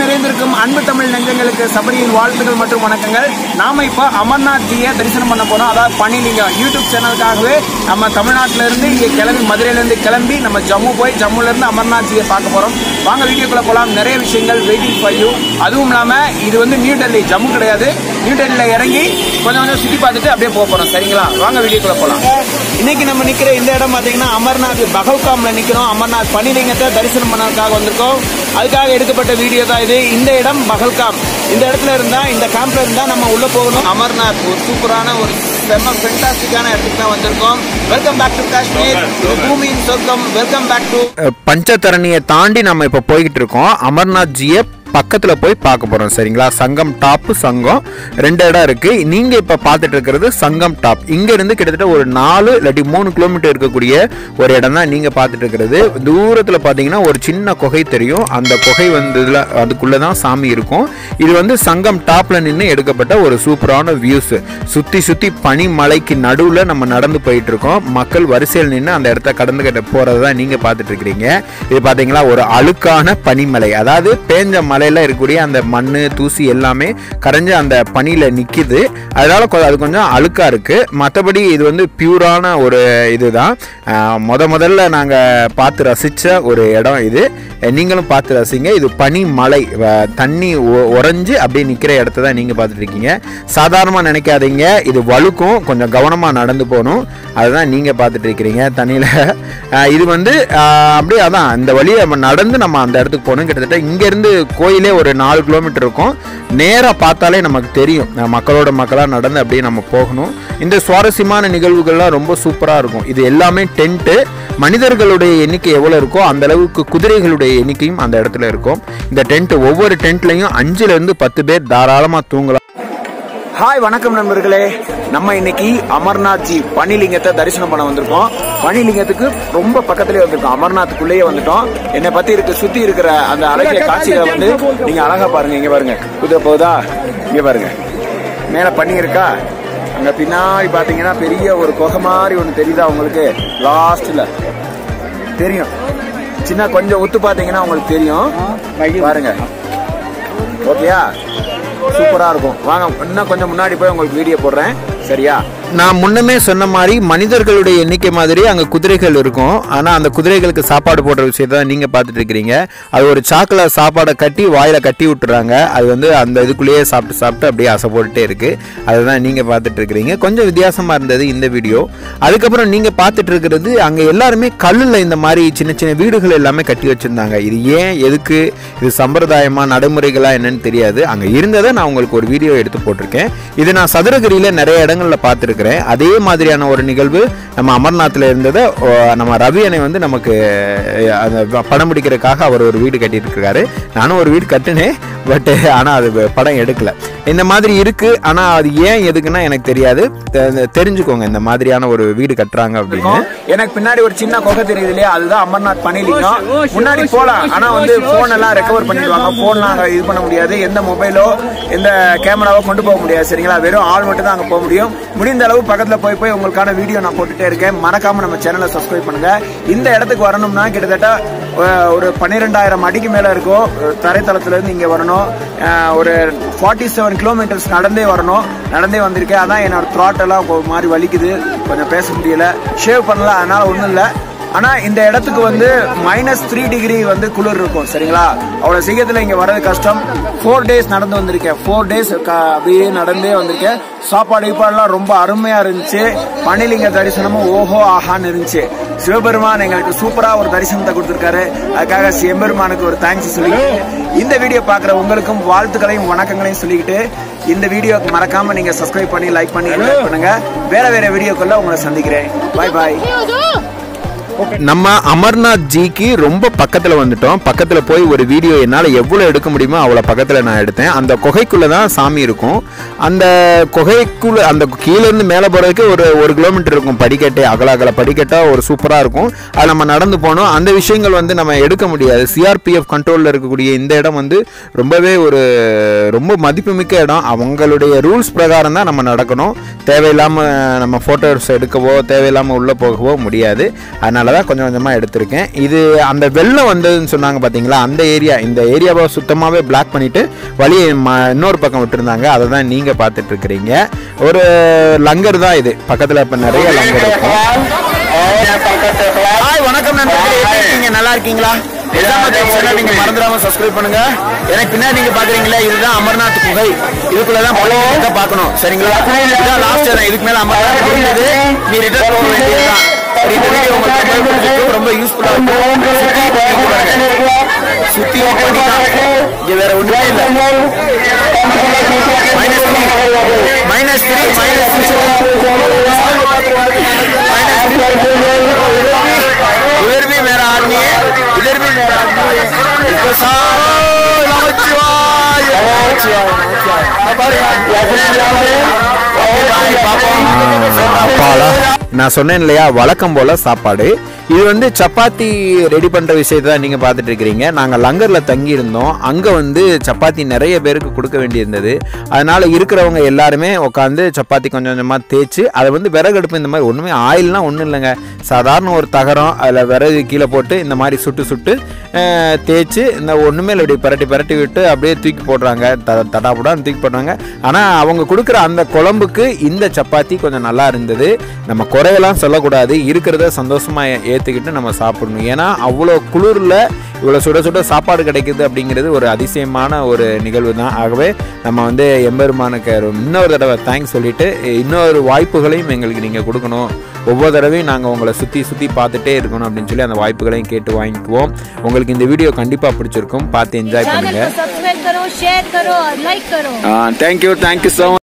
நிறைந்திருக்கும் அன்பு தமிழ் நெஞ்சங்களுக்கு சபரியின் வாழ்த்துக்கள் மற்றும் வணக்கங்கள் நாம இப்போ அமர்நாத் ஜியை தரிசனம் பண்ண போறோம் அதாவது பணிலிங்கம் யூடியூப் சேனலுக்காகவே நம்ம தமிழ்நாட்டில இருந்து இங்கே கிளம்பி மதுரையில இருந்து கிளம்பி நம்ம ஜம்மு போய் ஜம்முல இருந்து அமர்நாத் ஜியை பார்க்க போறோம் வாங்க வீடியோக்குள்ள போலாம் நிறைய விஷயங்கள் வெயிட்டிங் ஃபார் யூ அதுவும் இல்லாம இது வந்து நியூ டெல்லி ஜம்மு கிடையாது நியூ டெல்லியில இறங்கி கொஞ்சம் கொஞ்சம் சுத்தி பார்த்துட்டு அப்படியே போக போறோம் சரிங்களா வாங்க வீடியோக்குள்ள போலாம் இன்னைக்கு நம்ம நிக்கிற இந்த இடம் பாத்தீங்கன்னா அமர்நாத் பகல்காம்ல நிக்கிறோம் அமர்நாத் பனிலிங்கத்தை தரிசனம் பண்ணதுக்காக வந்திருக்கோம் அதுக்காக எடுக்கப்பட்ட வீடியோ தான் இது இந்த இடம் பகல்காம் இந்த இடத்துல இருந்தா இந்த கேம்ப்ல இருந்தா நம்ம உள்ள போகணும் அமர்நாத் ஒரு சூப்பரான ஒரு செம்ம ஃபென்டாஸ்டிக்கான இடத்துக்கு தான் வந்திருக்கோம் வெல்கம் பேக் டு காஷ்மீர் இது பூமியின் சொர்க்கம் வெல்கம் பேக் டு பஞ்சதரணியை தாண்டி நம்ம இப்போ போய்கிட்டு இருக்கோம் அமர்நாத் ஜியை பக்கத்தில் போய் பார்க்க போகிறோம் சரிங்களா சங்கம் டாப்பு சங்கம் ரெண்டு இடம் இருக்குது நீங்கள் இப்போ பார்த்துட்டு இருக்கிறது சங்கம் டாப் இங்கேருந்து கிட்டத்தட்ட ஒரு நாலு இல்லாட்டி மூணு கிலோமீட்டர் இருக்கக்கூடிய ஒரு இடம் தான் நீங்கள் பார்த்துட்டு இருக்கிறது தூரத்தில் பார்த்தீங்கன்னா ஒரு சின்ன குகை தெரியும் அந்த குகை வந்ததில் அதுக்குள்ளே தான் சாமி இருக்கும் இது வந்து சங்கம் டாப்பில் நின்று எடுக்கப்பட்ட ஒரு சூப்பரான வியூஸ் சுற்றி சுற்றி பனிமலைக்கு நடுவில் நம்ம நடந்து போயிட்டு இருக்கோம் மக்கள் வரிசையில் நின்று அந்த இடத்த கடந்து கிட்ட போகிறத தான் நீங்கள் பார்த்துட்டு இருக்கிறீங்க இது பார்த்தீங்களா ஒரு அழுக்கான பனிமலை அதாவது பேஞ்ச மலையில் இருக்கக்கூடிய அந்த மண் தூசி எல்லாமே கரைஞ்சு அந்த பனியில் நிற்கிது அதனால கொ- அது கொஞ்சம் அழுக்காக இருக்குது மற்றபடி இது வந்து பியூரான ஒரு இதுதான் ஆஹ் முத முதல்ல நாங்கள் பார்த்து ரசித்த ஒரு இடம் இது அஹ் நீங்களும் பார்த்து ரசிங்க இது பனிமலை வ- தண்ணி ஒ- உறைஞ்சு அப்படியே நிற்கிற இடத்த தான் நீங்கள் பார்த்துட்டு இருக்கீங்க சாதாரணமாக நினைக்காதீங்க இது வழுக்கும் கொஞ்சம் கவனமாக நடந்து போகணும் அதுதான் நீங்கள் பார்த்துட்டு இருக்கிறீங்க தண்ணியில் இது வந்து ஆஹ் அப்படியே அதான் இந்த வழியை நம்ம நடந்து நம்ம அந்த இடத்துக்கு போகணும் கிட்டத்தட்ட இங்கேருந்து கோயிலே ஒரு நாலு கிலோமீட்டர் இருக்கும் நேராக பார்த்தாலே நமக்கு தெரியும் அஹ் மக்களோட மக்களாக நடந்து அப்படியே நம்ம போகணும் இந்த சுவாரஸ்யமான நிகழ்வுகள்லாம் ரொம்ப சூப்பராக இருக்கும் இது எல்லாமே டென்ட்டு மனிதர்களுடைய எண்ணிக்கை எவ்வளோ இருக்கோ அந்த அளவுக்கு குதிரைகளுடைய எண்ணிக்கையும் அந்த இடத்துல இருக்கும் இந்த டென்ட் ஒவ்வொரு டென்ட்லையும் அஞ்சுலேருந்து பத்து பேர் தாராளமாக தூங்கலாம் ஹாய் வணக்கம் நண்பர்களே நம்ம இன்னைக்கு அமர்நாத் ஜி பனிலிங்கத்தை தரிசனம் பண்ண வந்திருக்கோம் பனிலிங்கத்துக்கு ரொம்ப பக்கத்துலயே வந்திருக்கோம் அமர்நாத்துக்குள்ளேயே வந்துட்டோம் என்னை பத்தி இருக்க சுத்தி இருக்கிற அந்த அழகிய காட்சிகளை வந்து நீங்க அழகா பாருங்க இங்க பாருங்க குதிரை போகுதா இங்க பாருங்க மேல பனி இருக்கா அங்க பின்னாடி பாத்தீங்கன்னா பெரிய ஒரு குகை மாதிரி ஒண்ணு தெரியுதா உங்களுக்கு லாஸ்ட்ல தெரியும் சின்ன கொஞ்சம் ஒத்து பாத்தீங்கன்னா உங்களுக்கு தெரியும் பாருங்க ஓகேயா சூப்பரா இருக்கும் வாங்க இன்னும் கொஞ்சம் முன்னாடி போய் உங்களுக்கு வீடியோ போடுறேன் சரியா நான் முன்னமே சொன்ன மாதிரி மனிதர்களுடைய எண்ணிக்கை மாதிரி அங்கே குதிரைகள் இருக்கும் ஆனால் அந்த குதிரைகளுக்கு சாப்பாடு போடுற விஷயத்தை தான் நீங்கள் பார்த்துட்டு இருக்கிறீங்க அது ஒரு சாக்கில் சாப்பாடை கட்டி வாயில் கட்டி விட்டுறாங்க அது வந்து அந்த இதுக்குள்ளேயே சாப்பிட்டு சாப்பிட்டு அப்படியே அசை போட்டுட்டே இருக்கு அதுதான் நீங்கள் பார்த்துட்டு இருக்கிறீங்க கொஞ்சம் வித்தியாசமாக இருந்தது இந்த வீடியோ அதுக்கப்புறம் நீங்கள் பார்த்துட்டு இருக்கிறது அங்கே எல்லாருமே கல்லில் இந்த மாதிரி சின்ன சின்ன வீடுகள் எல்லாமே கட்டி வச்சுருந்தாங்க இது ஏன் எதுக்கு இது சம்பிரதாயமா நடைமுறைகளா என்னன்னு தெரியாது அங்கே இருந்ததை நான் உங்களுக்கு ஒரு வீடியோ எடுத்து போட்டிருக்கேன் இது நான் சதுரகிரியில் நிறைய இடங்களில் பார்த்துருக்கிறேன் அதே மாதிரியான ஒரு நிகழ்வு நம்ம அமர்நாத்தில் இருந்ததை ஓ, நம்ம ரவி அணை வந்து நமக்கு அஹ், அந்த படம் பிடிக்கிறதுக்காக அவர் ஒரு வீடு கட்டிட்டு இருக்காரு நானும் ஒரு வீடு கட்டினேன் பட் ஆனால் அது படம் எடுக்கல இந்த மாதிரி இருக்கு ஆனால் அது ஏன் எதுக்குன்னா எனக்கு தெரியாது தெ- தெரிஞ்சுக்கோங்க இந்த மாதிரியான ஒரு வீடு கட்டுறாங்க அப்படின்னு எனக்கு பின்னாடி ஒரு சின்ன குகை தெரியுது இல்லையா அதுதான் அமர்நாத் பனிலிங்கம் முன்னாடி போலாம் ஆனா வந்து போன் எல்லாம் ரெக்கவர் பண்ணிடுவாங்க போன்லாம் அங்க இது பண்ண முடியாது எந்த மொபைலோ எந்த கேமராவோ கொண்டு போக முடியாது சரிங்களா வெறும் ஆள் மட்டும் தான் அங்க போக முடியும் முடிந்த அளவு பக்கத்துல போய் போய் உங்களுக்கான வீடியோ நான் போட்டுட்டே இருக்கேன் மறக்காம நம்ம சேனலை சப்ஸ்கிரைப் பண்ணுங்க இந்த இடத்துக்கு வரணும்னா கிட்டத்தட்ட அஹ், ஒரு பன்னிரெண்டாயிரம் அடிக்கு மேல இருக்கும் அஹ், தரைத்தளத்துல இருந்து இங்க வரணும் அஹ், ஒரு ஃபார்ட்டி செவன் கிலோமீட்டர்ஸ் நடந்தே வரணும் நடந்தே வந்திருக்கேன் அதான் என்னோட த்ராட் எல்லாம் ஒரு மாதிரி வலிக்குது கொஞ்சம் பேச முடியல ஷேவ் பண்ணல அதனால ஒண்ணும் இல்ல ஆனா இந்த இடத்துக்கு வந்து மைனஸ் த்ரீ டிகிரி வந்து குளிர் இருக்கும் சரிங்களா அவ்வளவு சீக்கிரத்துல இங்க வர்றது கஷ்டம் ஃபோர் டேஸ் நடந்து வந்திருக்கேன் ஃபோர் டேஸ் அப்படியே நடந்தே வந்திருக்கேன் சாப்பாடு கீப்பாடுலாம் ரொம்ப அருமையா இருந்துச்சு பனிலிங்க தரிசனமும் ஓஹோ ஆஹான்னு இருந்துச்சு சிவபெருமான் எங்களுக்கு சூப்பரா ஒரு தரிசனத்தை கொடுத்திருக்காரு அதுக்காக சிவபெருமானுக்கு ஒரு தேங்க்ஸ் சொல்லி இந்த வீடியோ பாக்குற உங்களுக்கும் வாழ்த்துக்களையும் வணக்கங்களையும் சொல்லிக்கிட்டு இந்த வீடியோக்கு மறக்காம நீங்க சப்ஸ்கிரைப் பண்ணி லைக் பண்ணி enjoy பண்ணுங்க வேற வேற வீடியோக்குள்ள உங்களை சந்திக்கிறேன் பாய் பாய் நம்ம அமர்நாத் ஜிக்கு ரொம்ப பக்கத்தில் வந்துட்டோம் பக்கத்தில் போய் ஒரு வீடியோ என்னால் எவ்வளோ எடுக்க முடியுமோ அவ்வளோ பக்கத்தில் நான் எடுத்தேன் அந்த குகைக்குள்ளே தான் சாமி இருக்கும் அந்த குகைக்குள்ள அந்த கீழேருந்து மேலே போகிறதுக்கு ஒரு ஒரு கிலோமீட்டர் இருக்கும் படிக்கட்டு அகல அகல படிக்கட்டாக ஒரு சூப்பராக இருக்கும் அது நம்ம நடந்து போகணும் அந்த விஷயங்கள் வந்து நம்ம எடுக்க முடியாது சிஆர்பிஎஃப் கண்ட்ரோலில் இருக்கக்கூடிய இந்த இடம் வந்து ரொம்பவே ஒரு ரொம்ப மதிப்புமிக்க இடம் அவங்களுடைய ரூல்ஸ் பிரகாரம் தான் நம்ம நடக்கணும் தேவையில்லாமல் நம்ம ஃபோட்டோஸ் எடுக்கவோ தேவையில்லாமல் உள்ளே போகவோ முடியாது அதனால அதனால தான் கொஞ்சம் கொஞ்சமாக எடுத்திருக்கேன் இது அந்த வெள்ளம் வந்ததுன்னு சொன்னாங்க பார்த்தீங்களா அந்த ஏரியா இந்த ஏரியாவை சுத்தமாகவே பிளாக் பண்ணிவிட்டு வழியை ம இன்னொரு பக்கம் விட்டுருந்தாங்க அதை தான் நீங்கள் பார்த்துட்டு இருக்கிறீங்க ஒரு லங்கர் தான் இது பக்கத்தில் இப்போ நிறைய லங்கர் இருக்கும் ஹாய் வணக்கம் நண்பர்களே எப்படி இருக்கீங்க நல்லா இருக்கீங்களா எக்ஸாம் சேனல் நீங்க மறந்துடாம சப்ஸ்கிரைப் பண்ணுங்க எனக்கு பின்னாடி நீங்க பாக்குறீங்களா இதுதான் அமர்நாத் குகை இதுக்குள்ளதான் பழம் பார்க்கணும் சரிங்களா இதுதான் லாஸ்ட் இடம் இதுக்கு மேல அமர்நாத் முடிஞ்சது நீ ரிட்டர்ன் போக வேண்டியதுதான் இந்த வீடியோ உங்களுக்கு ரொம்ப பிடிச்சிருக்கு, ரொம்ப யூஸ்ஃபுல்லா இருக்கும் சுத்தி இங்க பாருங்க. சுத்தி பண்ணிதான் இங்க வேற ஒண்ணுமே இல்ல minus three minus three minus इधर भी मेरा आदमी है इधर भी मेरा आदमी है इसको सारा नमस्कार அப்பாடா நான் சொன்னேன் இல்லையா வழக்கம் போல சாப்பாடு இது வந்து சப்பாத்தி ரெடி பண்ணுற விஷயத்தை தான் நீங்கள் பார்த்துட்டு இருக்கிறீங்க நாங்கள் லங்கரில் தங்கி இருந்தோம் அங்கே வந்து சப்பாத்தி நிறைய பேருக்கு கொடுக்க வேண்டியிருந்தது அதனால் இருக்கிறவங்க எல்லாருமே உட்காந்து சப்பாத்தி கொஞ்சம் கொஞ்சமாக தேய்ச்சி அதை வந்து விறகு அடுப்பு இந்த மாதிரி ஒன்றுமே ஆயில்னால் ஒன்றும் இல்லைங்க சாதாரண ஒரு தகரம் அதில் விறகு கீழே போட்டு இந்த மாதிரி சுட்டு சுட்டு அஹ், தேய்ச்சி இந்த ஒன்றுமே இல்லை இப்படி பரட்டி பரட்டி விட்டு அப்படியே தூக்கி போடுறாங்க த தடாபுடான்னு தூக்கி போடுறாங்க ஆனால் அவங்க கொடுக்குற அந்த குழம்புக்கு இந்த சப்பாத்தி கொஞ்சம் நல்லா இருந்தது நம்ம குறையெல்லாம் சொல்லக்கூடாது இருக்கிறத சந்தோஷமாக ஏற்றுக்கிட்டு நம்ம சாப்பிடணும் ஏன்னா அவ்வளோ குளிரில் இவ்வளோ சுட சுட சாப்பாடு கிடைக்குது அப்படிங்கிறது ஒரு அதிசயமான ஒரு நிகழ்வு தான் ஆகவே நம்ம வந்து எம்பெருமானுக்கு இன்னொரு தடவை தேங்க்ஸ் சொல்லிட்டு இன்னொரு வாய்ப்புகளையும் எங்களுக்கு நீங்கள் கொடுக்கணும் ஒவ்வொரு தடவையும் நாங்கள் உங்களை சுற்றி சுற்றி பார்த்துட்டே இருக்கணும் அப்படின்னு சொல்லி அந்த வாய்ப்புகளையும் கேட்டு வாங்கிக்குவோம் உங்களுக்கு இந்த வீடியோ கண்டிப்பாக பிடிச்சிருக்கும் பார்த்து என்ஜாய் चैनल பண்ணுங்கள் को सब्सक्राइब करो शेयर करो और लाइक करो தேங்க்யூ தேங்க்யூ ஸோ